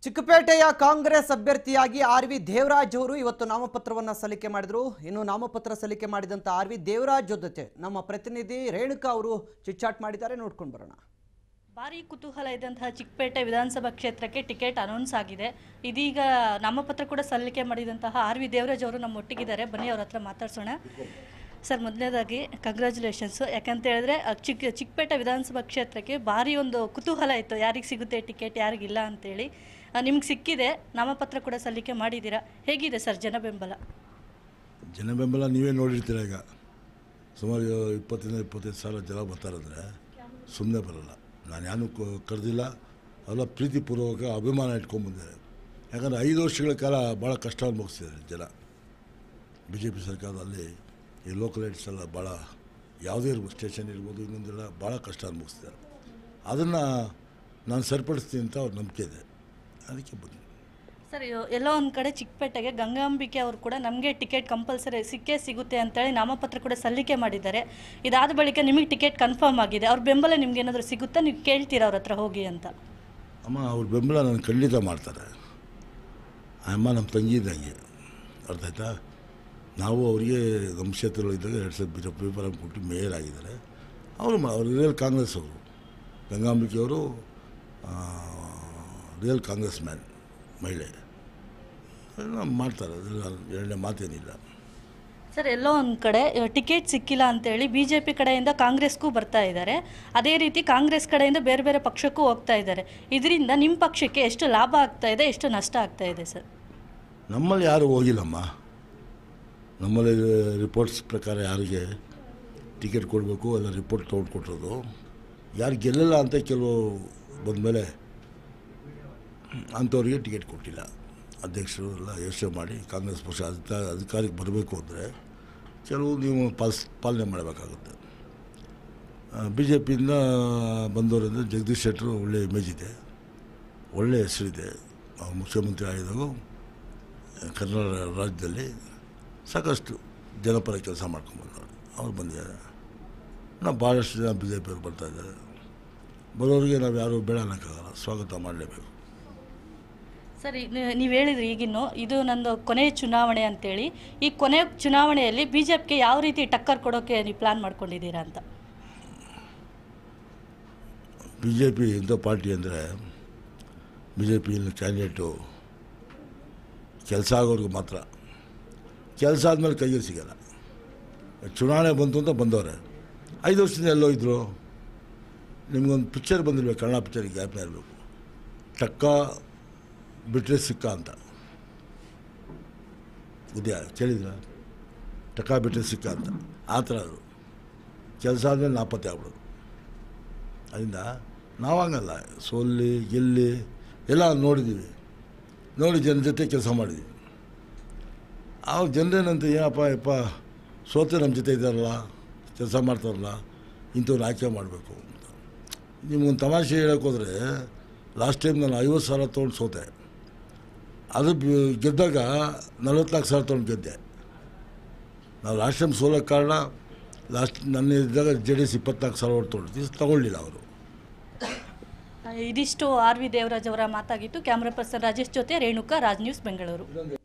ಚಿಕ್ಕಪೇಟೆಯ ಕಾಂಗ್ರೆಸ್ ಅಭ್ಯರ್ಥಿಯಾಗಿ R V Devaraj ಅವರು ಇವತ್ತು ನಾಮಪತ್ರವನ್ನ ಸಲ್ಲಿಕೆ ಮಾಡಿದ್ರು ಇನ್ನು ನಾಮಪತ್ರ ಸಲ್ಲಿಕೆ ಮಾಡಿದಂತ ಆರ್ ವಿ ದೇವರಾಜ್ ಜೊತೆ ನಮ್ಮ ಪ್ರತಿನಿಧಿ ರೇಣುಕಾ ಅವರು ಚಿಟ್ಚಾಟ್ ಮಾಡಿದ್ದಾರೆ ನೋಡ್ಕೊಂಡು ಬರೋಣ ಭಾರಿ ಕುತೂಹಲ ಇದ್ದಂತಹ ಚಿಕ್ಕಪೇಟೆ ವಿಧಾನಸಭಾ ಕ್ಷೇತ್ರಕ್ಕೆ ಟಿಕೆಟ್ ಅನೌನ್ಸ್ ಆಗಿದೆ ಇದೀಗ ನಾಮಪತ್ರ ಕೂಡ ಸಲ್ಲಿಕೆ ಮಾಡಿದಂತಹ ಆರ್ ವಿ ದೇವರಾಜ್ ಅವರು ನಮ್ಮ ಒಟ್ಟಿಗಿದ್ದಾರೆ ಬನ್ನಿ ಅವ್ರ ಹತ್ರ ಮಾತಾಡ್ಸೋಣ ಸರ್ ಮೊದಲನೇದಾಗಿ ಕಂಗ್ರ್ಯಾಚುಲೇಷನ್ಸು ಯಾಕಂತ ಹೇಳಿದ್ರೆ ಅಹ್, ಚಿಕ್ಕ ಚಿಕ್ಕಪೇಟೆ ವಿಧಾನಸಭಾ ಕ್ಷೇತ್ರಕ್ಕೆ ಭಾರಿ ಒಂದು ಕುತೂಹಲ ಇತ್ತು ಯಾರಿಗೆ ಸಿಗುತ್ತೆ ಟಿಕೆಟ್ ಯಾರಿಗಿಲ್ಲ ಅಂತೇಳಿ ನಿಮ್ಗೆ ಸಿಕ್ಕಿದೆ ನಾಮಪತ್ರ ಕೂಡ ಸಲ್ಲಿಕೆ ಮಾಡಿದ್ದೀರಾ ಹೇಗಿದೆ ಸರ್ ಜನ ಬೆಂಬಲ ಜನ ಬೆಂಬಲ ನೀವೇ ನೋಡಿರ್ತೀರ ಈಗ ಸುಮಾರು ಇಪ್ಪತ್ತರಿಂದ ಇಪ್ಪತ್ತೈದು ಸಾವಿರ ಜನ ಬರ್ತಾರಂದರೆ ಸುಮ್ಮನೆ ಬರಲ್ಲ ನಾನು ಯಾರು ಕರೆದಿಲ್ಲ ಅವೆಲ್ಲ ಪ್ರೀತಿಪೂರ್ವಕ ಅಭಿಮಾನ ಇಟ್ಕೊಂಡ್ಬಂದಿದ್ದಾರೆ ಯಾಕಂದರೆ ಐದು ವರ್ಷಗಳ ಕಾಲ ಭಾಳ ಕಷ್ಟ ಅನುಭವಿಸ್ತಿದ್ದಾರೆ ಜನ ಬಿ ಜೆ ಪಿ ಸರ್ಕಾರದಲ್ಲಿ ಈ ಲೋಕಲ್ ಏಡ್ಸ್ ಎಲ್ಲ ಭಾಳ ಯಾವುದೇ ಇರ್ಬೋದು ಸ್ಟೇಷನ್ ಇರ್ಬೋದು ಇನ್ನೊಂದೆಲ್ಲ ಭಾಳ ಕಷ್ಟ ಅನುಭವಿಸ್ತಿದ್ದಾರೆ ಅದನ್ನು ನಾನು ಸರಿಪಡಿಸ್ತೀನಿ ಅಂತ ಅವ್ರ ನಂಬಿಕೆ ಇದೆ ಅದಕ್ಕೆ ಬಂದೆ ಸರ್ ಇವ್- ಎಲ್ಲೋ ಒಂದು ಕಡೆ ಚಿಕ್ಕಪೇಟೆಗೆ ಗಂಗಾಂಬಿಕೆ ಅವರು ಕೂಡ ನಮಗೆ ಟಿಕೆಟ್ ಕಂಪಲ್ಸರಿ ಸಿಕ್ಕೇ ಸಿಗುತ್ತೆ ಅಂತೇಳಿ ನಾಮಪತ್ರ ಕೂಡ ಸಲ್ಲಿಕೆ ಮಾಡಿದ್ದಾರೆ ಇದಾದ ಬಳಿಕ ನಿಮಗೆ ಟಿಕೆಟ್ ಕನ್ಫರ್ಮ್ ಆಗಿದೆ ಅವ್ರ ಬೆಂಬಲ ನಿಮ್ಗೆ ಏನಾದರೂ ಸಿಗುತ್ತಾ ನೀವು ಕೇಳ್ತೀರಾ ಅವ್ರ ಹತ್ರ ಹೋಗಿ ಅಂತ ಅಮ್ಮ ಅವ್ರ ಬೆಂಬಲ ನಾನು ಖಂಡಿತ ಮಾಡ್ತಾರೆ ಆ ಅಮ್ಮ ನಮ್ಮ ತಂಗಿ ಇದ್ದಂಗೆ ಅರ್ಥ ಆಯ್ತಾ ನಾವು ಅವರಿಗೆ ನಮ್ಮ ಕ್ಷೇತ್ರದಲ್ಲಿದ್ದಾಗ ಎರಡು ಸಲ ಬಿಜೆಪಿ ಪೇಪರ್ ಕೊಟ್ಟು ಮೇಯರ್ ಆಗಿದ್ದಾರೆ ಅವರು ಮಾ- ಅವ್ರು ರಿಯಲ್ ಕಾಂಗ್ರೆಸ್ ಅವರು ಗಂಗಾಂಬಿಕೆಯವರು ರಿಯಲ್ ಕಾಂಗ್ರೆಸ್ ಮ್ಯಾನ್ ಮಹಿಳೆ ಅದನ್ನ ಮಾಡ್ತಾರೆ ಅದ್ರಲ್ಲಿ ಎರಡನೇ ಮಾತೇನಿಲ್ಲ ಸರ್ ಎಲ್ಲೋ ಒಂದು ಕಡೆ ಟಿಕೆಟ್ ಸಿಕ್ಕಿಲ್ಲ ಅಂತೇಳಿ ಬಿ ಜೆ ಪಿ ಕಡೆಯಿಂದ ಕಾಂಗ್ರೆಸ್ಗೂ ಬರ್ತಾ ಇದ್ದಾರೆ ಅದೇ ರೀತಿ ಕಾಂಗ್ರೆಸ್ ಕಡೆಯಿಂದ ಬೇರೆ ಬೇರೆ ಪಕ್ಷಕ್ಕೂ ಹೋಗ್ತಾ ಇದ್ದಾರೆ ಇದರಿಂದ ನಿಮ್ಮ ಪಕ್ಷಕ್ಕೆ ಎಷ್ಟು ಲಾಭ ಆಗ್ತಾ ಇದೆ ಎಷ್ಟು ನಷ್ಟ ಆಗ್ತಾ ಇದೆ ಸರ್ ನಮ್ಮಲ್ಲಿ ಯಾರು ಹೋಗಿಲ್ಲಮ್ಮ ನಮ್ಮಲ್ಲಿ ರಿಪೋರ್ಟ್ಸ್ ಪ್ರಕಾರ ಯಾರಿಗೆ ಟಿಕೆಟ್ ಕೊಡಬೇಕು ಎಲ್ಲ ರಿಪೋರ್ಟ್ ತೊಗೊಂಡು ಕೊಟ್ಟಿರೋದು ಯಾರು ಗೆಲ್ಲಲ್ಲ ಅಂತ ಕೆಲವು ಬಂದಮೇಲೆ ಅಂಥವ್ರಿಗೆ ಟಿಕೆಟ್ ಕೊಟ್ಟಿಲ್ಲ ಅಧ್ಯಕ್ಷರು ಎಲ್ಲ ಯೋಚನೆ ಮಾಡಿ ಕಾಂಗ್ರೆಸ್ ಪಕ್ಷ ಅಧಿಕ ಅಧಿಕಾರಕ್ಕೆ ಬರಬೇಕು ಅಂದರೆ ಕೆಲವು ನೀವು ಪಾಸ್ ಪಾಲನೆ ಮಾಡಬೇಕಾಗುತ್ತೆ ಬಿ ಜೆ ಪಿಯಿಂದ ಬಂದವರಿಂದ ಜಗದೀಶ್ ಶೆಟ್ಟರು ಒಳ್ಳೆ ಇಮೇಜ್ ಇದೆ ಒಳ್ಳೆ ಹೆಸರಿದೆ ಅವ್ರು ಮುಖ್ಯಮಂತ್ರಿ ಆಗಿದಾಗ ಕನ್ನಡ ರಾಜ್ಯದಲ್ಲಿ ಸಾಕಷ್ಟು ಜನಪರ ಕೆಲಸ ಮಾಡ್ಕೊಂಡ್ಬಂದವರು ಅವ್ರು ಬಂದಿದ್ದಾರೆ ನಾವು ಭಾಳಷ್ಟು ಜನ ಬಿ ಜೆ ಪಿಯವ್ರು ಬರ್ತಾಯಿದ್ದಾರೆ ಬರೋರಿಗೆ ನಾವು ಯಾರು ಬೇಡ ಅನ್ನೋಕ್ಕಾಗಲ್ಲ ಸ್ವಾಗತ ಮಾಡಲೇಬೇಕು ಸರಿ ನೀವು ಹೇಳಿದ್ರಿ ಈಗಿನ್ನು ಇದು ನಂದು ಕೊನೆಯ ಚುನಾವಣೆ ಅಂತೇಳಿ ಈ ಕೊನೆಯ ಚುನಾವಣೆಯಲ್ಲಿ ಬಿ ಜೆ ಪಿಗೆ ಯಾವ ರೀತಿ ಟಕ್ಕರ್ ಕೊಡೋಕ್ಕೆ ನೀವು ಪ್ಲಾನ್ ಮಾಡ್ಕೊಂಡಿದ್ದೀರಾ ಅಂತ ಬಿ ಜೆ ಪಿ ಇಂಥ ಪಾರ್ಟಿ ಅಂದರೆ ಬಿ ಜೆ ಪಿ ಕ್ಯಾಂಡಿಡೇಟು ಕೆಲಸ ಆಗೋರ್ಗು ಮಾತ್ರ ಕೆಲಸ ಆದಮೇಲೆ ಕೈಗೆ ಸಿಗಲ್ಲ ಚುನಾವಣೆ ಬಂತು ಅಂತ ಬಂದವ್ರೆ ಐದು ವರ್ಷದಿಂದ ಎಲ್ಲೋ ಇದ್ದರು ನಿಮಗೊಂದು ಪಿಕ್ಚರ್ ಬಂದಿರ್ಬೇಕು ಕನ್ನಡ ಪಿಕ್ಚರ್ ಗ್ಯಾಪ್ನ ಇರಬೇಕು ಟಕ್ಕ ಬಿಟ್ಟರೆ ಸಿಕ್ಕ ಅಂತ ಇದೆಯಾ ಕೇಳಿದ್ರ ಟಕ್ಕ ಬಿಟ್ಟರೆ ಸಿಕ್ಕ ಅಂತ ಆ ಥರ ಅದು ಕೆಲಸ ಆದಮೇಲೆ ನಾಪತ್ತೆ ಆಗ್ಬಿಡೋದು ಅದರಿಂದ ನಾವು ಹಂಗಲ್ಲ ಸೋಲ್ಲಿ ಗೆಲ್ಲಿ ಎಲ್ಲ ನೋಡಿದ್ದೀವಿ ನೋಡಿ ಜನ ಜೊತೆ ಕೆಲಸ ಮಾಡಿದ್ದೀವಿ ಆವಾಗ ಜನರೇನಂತ ಏನಪ್ಪ ಯಪ್ಪ ಸೋತೆ ನಮ್ಮ ಜೊತೆ ಇದ್ದಾರಲ್ಲ ಕೆಲಸ ಮಾಡ್ತಾರಲ್ಲ ಇಂಥವ್ರು ಆಯ್ಕೆ ಮಾಡಬೇಕು ಅಂತ ನಿಮ್ಗೊಂದು ತಮಾಷೆ ಹೇಳೋಕೆ ಹೋದರೆ ಲಾಸ್ಟ್ ಟೈಮ್ ನಾನು ಐವತ್ತು ಸಾವಿರ ತೊಗೊಂಡು ಸೋತೆ ಅದು ಬಿ- ಗೆದ್ದಾಗ ನಲ್ವತ್ನಾಲ್ಕು ಸಾವಿರ ತೊಗೊಂಡು ಗೆದ್ದೆ ನಾವು ಲಾಸ್ಟ್ ಟೈಮ್ ಸೋಲೋಕ್ಕೆ ಕಾರಣ ಲಾಸ್ಟ್ ನನ್ನ ಇದ್ದಾಗ ಜೆ ಡಿ ಎಸ್ ಇಪ್ಪತ್ನಾಲ್ಕು ಸಾವಿರ ಓಟ್ ತೊಗೊಂಡಿದ್ದು ತಗೊಳ್ಳಿಲ್ಲ ಅವರು ಇದಿಷ್ಟು ಆರ್ ವಿ ದೇವರಾಜ್ ಅವರ ಮಾತಾಗಿತ್ತು ಕ್ಯಾಮ್ರಾ ಪರ್ಸನ್ ರಾಜೇಶ್ ಜೊತೆ ರೇಣುಕಾ ರಾಜ್ ನ್ಯೂಸ್ ಬೆಂಗಳೂರು